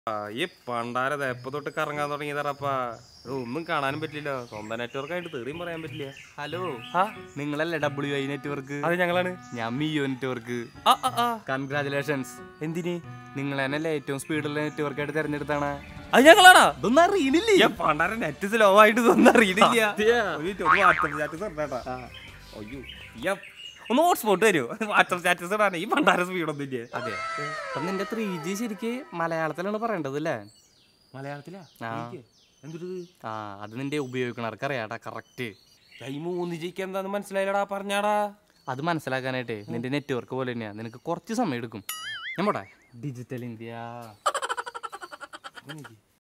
ആ, ഈ പണ്ടാരത് എപ്പോ തൊട്ട് കറങ്ങാൻ തുടങ്ങിയതാറപ്പാ ഇത് ഒന്നും കാണാനും പറ്റില്ല സ്വന്തം നെറ്റ്വർക്ക് ആയിട്ട് തെറിയും പറയാൻ പറ്റില്ല ഹലോ ആ നിങ്ങളല്ലേ ഡബ്ല്യു ഐ നെറ്റ്വർക്ക് അത് ഞങ്ങളാണ് ഞാൻ മിയോ നെറ്റ്വർക്ക് ആ ആ ആ കൺഗ്രാചുലേഷൻസ് എന്തിന് നിങ്ങൾ തന്നെയല്ലേ ഏറ്റവും സ്പീഡുള്ള നെറ്റ്വർക്ക് ആയിട്ട് തിരഞ്ഞെടുത്താണ് അത് ഞങ്ങളാണോ ഇതൊന്നും അറിയണില്ലേ ഈ പണ്ടാര നെറ്റ് സ്ലോ ആയിട്ട് ഇതൊന്നും അറിയില്ല ഒരു മിനിറ്റ്, ഒന്ന് വാട്സപ്പ് സ്റ്റാറ്റസ് ഇടണേട്ടാ. അയ്യോ ഈ ഒന്ന് ഹോട്ട്സ്പോട്ട് തരുമോ വാട്സപ്പ് സ്റ്റാറ്റസ് ഇടാനേ ഈ പണ്ടാര സ്പീഡൊന്നും ഇല്ലേ അതെ അപ്പൊ നിന്റെ ത്രീ ജി ശരിക്ക് മലയാളത്തിലാണ് പറയേണ്ടത് അല്ലേ മലയാളത്തിലാ ആ. എന്തൊരു ആ അത് നിന്റെ ഉപയോഗിക്കണവർക്ക് അറിയാടാ കറക്റ്റ് ഈ മൂന്ന് ജിക്ക് എന്താന്ന് മനസ്സിലായില്ലടാ പറഞ്ഞാടാ അത് മനസ്സിലാക്കാനായിട്ടേ നിന്റെ നെറ്റ്വർക്ക് പോലെ തന്നെയാ നിനക്ക് കുറച്ച് സമയം എടുക്കും ഞാൻ പോട്ടെ ഡിജിറ്റൽ ഇന്ത്യ